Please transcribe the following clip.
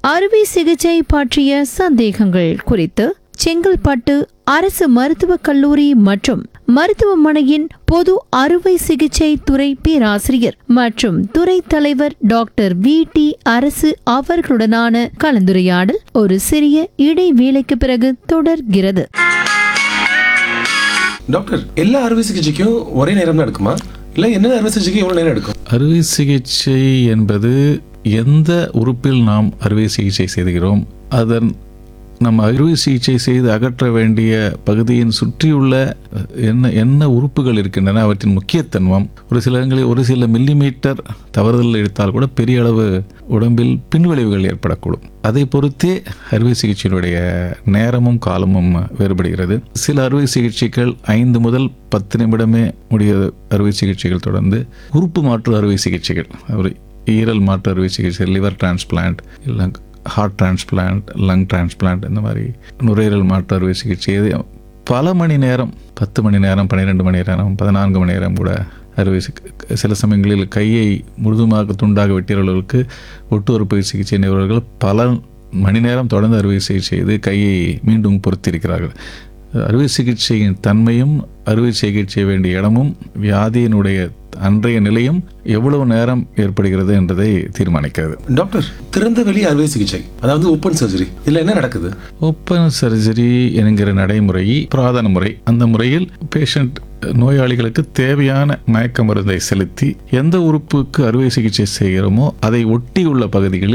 அறுவை சிகிச்சை பற்றிய சந்தேகங்கள் குறித்து செங்கல்பட்டு அரசு மருத்துவக் கல்லூரி மற்றும் மருத்துவமனையின் பொது அறுவை சிகிச்சை துறை பேராசிரியர் மற்றும் துறை தலைவர் டாக்டர் வி டி அரசு அவர்களுடனான கலந்துரையாடல் ஒரு சிறிய இடைவேளைக்கு பிறகு தொடர்கிறது டாக்டர் எல்லா அறுவை சிகிச்சைக்கும் ஒரே நேரம் தான் எடுக்குமா இல்ல என்ன அறுவை சிகிச்சைக்கு எவ்வளவு நேரம் எடுக்கும் அறுவை சிகிச்சை என்பது எந்த உறுப்பில் நாம் அறுவை சிகிச்சை செய்கிறோம் அதன் நம்ம அறுவை சிகிச்சை செய்து அகற்ற வேண்டிய பகுதியின் சுற்றியுள்ள அஹ், என்ன என்ன உறுப்புகள் இருக்கின்றன அவற்றின் முக்கியத்துவம் ஒரு சில இடங்களில் ஒரு சில மில்லிமீட்டர் தவறுதல் எடுத்தால் கூட பெரிய அளவு உடம்பில் பின்விளைவுகள் ஏற்படக்கூடும் அதை பொறுத்தே அறுவை சிகிச்சையினுடைய நேரமும் காலமும் வேறுபடுகிறது சில அறுவை சிகிச்சைகள் ஐந்து முதல் பத்து நிமிடமே முடிய அறுவை சிகிச்சைகள் தொடர்ந்து உறுப்பு மாற்று அறுவை சிகிச்சைகள் ஒரு ஈரல் மாற்று அறுவை சிகிச்சை லிவர் டிரான்ஸ்பிளான்ட் இல்லை ஹார்ட் டிரான்ஸ்பிளான்ட் லங் டிரான்ஸ்பிளான்ட் இந்த மாதிரி நுரையீரல் மாற்று அறுவை சிகிச்சை இது பல மணி நேரம் பத்து மணி நேரம் பன்னிரெண்டு மணி நேரம் பதினான்கு மணி நேரம் கூட அறுவை சிகி- சில சமயங்களில் கையை முழுதுமாக துண்டாக வெட்டியவர்களுக்கு ஒட்டு அறுவை சிகிச்சை நிபுணர்கள் பல மணி நேரம் தொடர்ந்து அறுவை சிகிச்சை செய்து கையை மீண்டும் பொருத்தியிருக்கிறார்கள் அறுவை சிகிச்சையின் தன்மையும் அறுவை சிகிச்சை வேண்டிய இடமும் வியாதியினுடைய அன்றைய நிலையும் எவ்வளவு நேரம் ஏற்படுகிறது என்பதை தீர்மானிக்கிறது டாக்டர் திறந்த வெளி அறுவை சிகிச்சை அதாவது ஓப்பன் சர்ஜரி இதுல என்ன நடக்குது ஓப்பன் சர்ஜரி என்கிற நடைமுறை புராதன முறை அந்த முறையில் பேஷண்ட் நோயாளிகளுக்கு தேவையான மயக்க மருந்தை செலுத்தி எந்த உறுப்புக்கு அறுவை சிகிச்சை செய்கிறோமோ அதை ஒட்டியுள்ள பகுதிகளில்